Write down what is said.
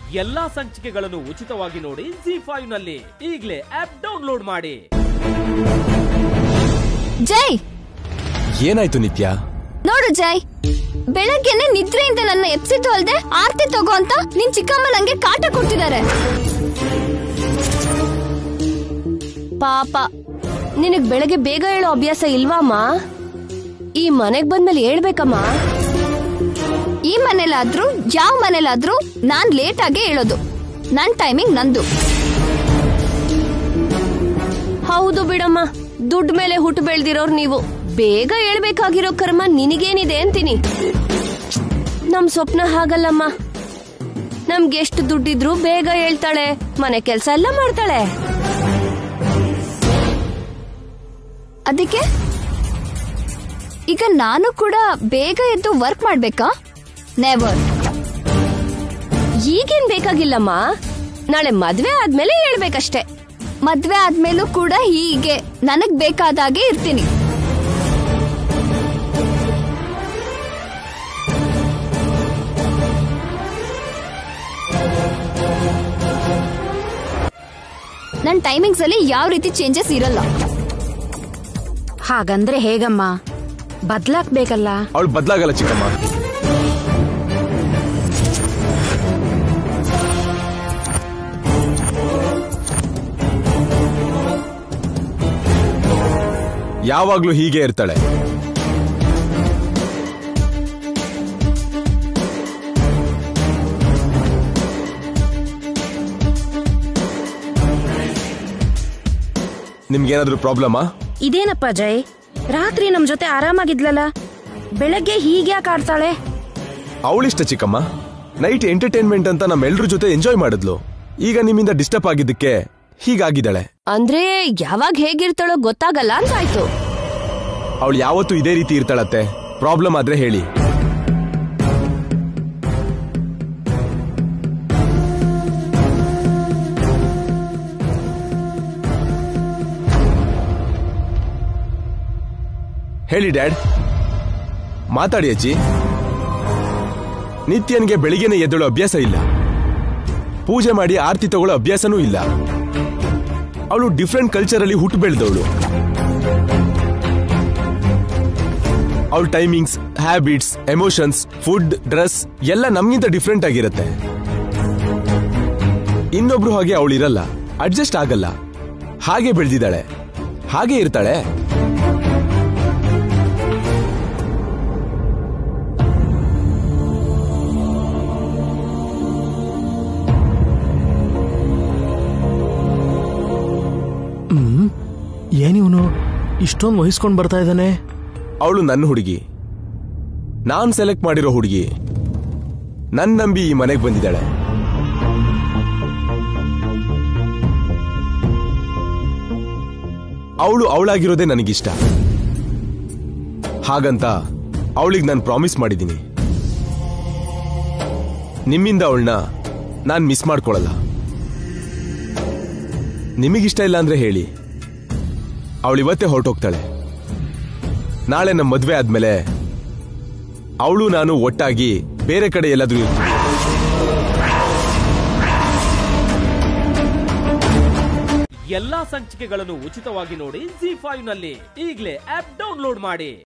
ಎಲ್ಲಾ ಸಂಚಿಕೆಗಳನ್ನು ಉಚಿತವಾಗಿ ನೋಡಿ ಜಿ ಫೈವ್ ನಲ್ಲಿ ಈಗಲೇ ಆಪ್ ಡೌನ್ಲೋಡ್ ಮಾಡಿ ಜೈ ಏನಾಯ್ತು ನಿತ್ಯ ನೋಡು ಜೈ ಬೆಳಗ್ಗೆನೆ ನಿದ್ರೆಯಿಂದ ನನ್ನ ಎಪ್ಸಿದ್ದು ಅಲ್ದೆ ಆರ್ತಿ ತಗೋ ಅಂತ ನಿನ್ ಚಿಕ್ಕಮ್ಮ ನಂಗೆ ಕಾಟ ಕೊಡ್ತಿದ್ದಾರೆ ಪಾಪ ನಿನಗ್ ಬೆಳಗ್ಗೆ ಬೇಗ ಹೇಳೋ ಅಭ್ಯಾಸ ಇಲ್ವಾಮ್ಮ ಈ ಮನೆಗ್ ಬಂದ್ಮೇಲೆ ಹೇಳ್ಬೇಕಮ್ಮ ಈ ಮನೇಲಾದ್ರೂ ಯಾವ ಮನೇಲಾದ್ರೂ ನಾನ್ ಲೇಟ್ ಆಗೇ ಹೇಳೋದು ನನ್ ಟೈಮಿಂಗ್ ನಂದು ಹೌದು ಬಿಡಮ್ಮ ದುಡ್ಡು ಮೇಲೆ ಹುಟ್ಟು ಬೆಳ್ದಿರೋರ್ ನೀವು ಬೇಗ ಹೇಳ್ಬೇಕಾಗಿರೋ ಕರ್ಮ ನಿನಗೇನಿದೆ ಅಂತೀನಿ ನಮ್ ಸ್ವಪ್ನ ಹಾಗಲ್ಲಮ್ಮ ನಮ್ಗೆ ಎಷ್ಟು ದುಡ್ಡಿದ್ರು ಬೇಗ ಹೇಳ್ತಾಳೆ ಮನೆ ಕೆಲ್ಸ ಎಲ್ಲ ಮಾಡ್ತಾಳೆ ಅದಕ್ಕೆ ಈಗ ನಾನು ಕೂಡ ಬೇಗ ಎದ್ದು ವರ್ಕ್ ಮಾಡ್ಬೇಕಾ ನೆವರ್ ಈಗೇನ್ ಬೇಕಾಗಿಲ್ಲಮ್ಮ ನಾಳೆ ಮದ್ವೆ ಆದ್ಮೇಲೆ ಹೇಳ್ಬೇಕಷ್ಟೇ ಮದ್ವೆ ಆದ್ಮೇಲೂ ಕೂಡ ಹೀಗೆ ನನಗ್ ಬೇಕಾದಾಗೆ ಇರ್ತೀನಿ ನನ್ನ ಟೈಮಿಂಗ್ಸ್ ಅಲ್ಲಿ ಯಾವ ರೀತಿ ಚೇಂಜಸ್ ಇರಲ್ಲ ಹಾಗಂದ್ರೆ ಹೇಗಮ್ಮ ಬದ್ಲಾಕ್ಬೇಕಲ್ಲ ಅವಳು ಬದ್ಲಾಗಲ್ಲ ಚಿಕ್ಕಮ್ಮ ಯಾವಾಗ್ಲೂ ಹೀಗೆ ಇರ್ತಾಳೆ ನಿಮ್ಗೇನಾದ್ರೂ ಪ್ರಾಬ್ಲಮಾ ಇದೇನಪ್ಪ ಜೈ ರಾತ್ರಿ ನಮ್ ಜೊತೆ ಆರಾಮಾಗಿದ್ಲಲ್ಲ ಬೆಳಗ್ಗೆ ಹೀಗ್ಯಾಕ್ ಆಡ್ತಾಳೆ ಅವಳಿಷ್ಟ ಚಿಕ್ಕಮ್ಮ ನೈಟ್ ಎಂಟರ್ಟೈನ್ಮೆಂಟ್ ಅಂತ ನಮ್ಮೆಲ್ರ ಜೊತೆ ಎಂಜಾಯ್ ಮಾಡಿದ್ಲು ಈಗ ನಿಮ್ಮಿಂದ ಡಿಸ್ಟರ್ಬ್ ಆಗಿದ್ದಕ್ಕೆ ಹೀಗಾಗಿದ್ದಾಳೆ ಅಂದ್ರೆ ಯಾವಾಗ ಹೇಗಿರ್ತಾಳೋ ಗೊತ್ತಾಗಲ್ಲ ಅಂತಾಯ್ತು ಅವಳು ಯಾವತ್ತೂ ಇದೇ ರೀತಿ ಇರ್ತಾಳತ್ತೆ ಪ್ರಾಬ್ಲಮ್ ಆದ್ರೆ ಹೇಳಿ ಹೇಳಿ ಡ್ಯಾಡ್ ಮಾತಾಡಿ ಅಜ್ಜಿ ನಿತ್ಯನ್ಗೆ ಬೆಳಿಗ್ಗೆನೆ ಎದ್ದೇಳೋ ಅಭ್ಯಾಸ ಇಲ್ಲ ಪೂಜೆ ಮಾಡಿ ಆರತಿ ತಗೊಳ್ಳೋ ಅಭ್ಯಾಸನೂ ಇಲ್ಲ ಅವಳು ಡಿಫ್ರೆಂಟ್ ಕಲ್ಚರಲ್ಲಿ ಹುಟ್ಟು ಬೆಳೆದವಳು ಅವಳ timings habits emotions food dress ಎಲ್ಲ ನಮ್ಗಿಂತ ಡಿಫ್ರೆಂಟ್ ಆಗಿರುತ್ತೆ ಇನ್ನೊಬ್ರು ಹಾಗೆ ಅವಳಿರಲ್ಲ ಅಡ್ಜಸ್ಟ್ ಆಗಲ್ಲ ಹಾಗೆ ಬೆಳೆದಿದ್ದಾಳೆ ಹಾಗೆ ಇರ್ತಾಳೆ ಏನಿವನು ಇಷ್ಟೊಂದು ವಹಿಸ್ಕೊಂಡು ಬರ್ತಾ ಇದ್ದಾನೆ ಅವಳು ನನ್ನ ಹುಡುಗಿ ನಾನ್ ಸೆಲೆಕ್ಟ್ ಮಾಡಿರೋ ಹುಡುಗಿ ನನ್ ನಂಬಿ ಈ ಮನೆಗೆ ಬಂದಿದ್ದಾಳೆ ಅವಳು ಅವಳಾಗಿರೋದೇ ನನಗಿಷ್ಟ ಹಾಗಂತ ಅವಳಿಗೆ ನಾನು ಪ್ರಾಮಿಸ್ ಮಾಡಿದ್ದೀನಿ ನಿಮ್ಮಿಂದ ಅವಳನ್ನ ನಾನು ಮಿಸ್ ಮಾಡ್ಕೊಳಲ್ಲ ನಿಮಗಿಷ್ಟ ಇಲ್ಲ ಅಂದ್ರೆ ಹೇಳಿ ಅವಳು ಇವತ್ತೇ ಹೊರಟೋಗ್ತಾಳೆ ನಾಳೆ ನಮ್ಮ ಮದ್ವೆ ಆದ್ಮೇಲೆ ಅವಳು ನಾನು ಒಟ್ಟಾಗಿ ಬೇರೆ ಕಡೆ ಎಲ್ಲಾದ್ರೂ ಇರ್ತೀವಿ ಎಲ್ಲಾ ಸಂಚಿಕೆಗಳನ್ನು ಉಚಿತವಾಗಿ ನೋಡಿ ಜಿ ಫೈವ್ ನಲ್ಲಿ ಈಗಲೇ ಆಪ್ ಡೌನ್ಲೋಡ್ ಮಾಡಿ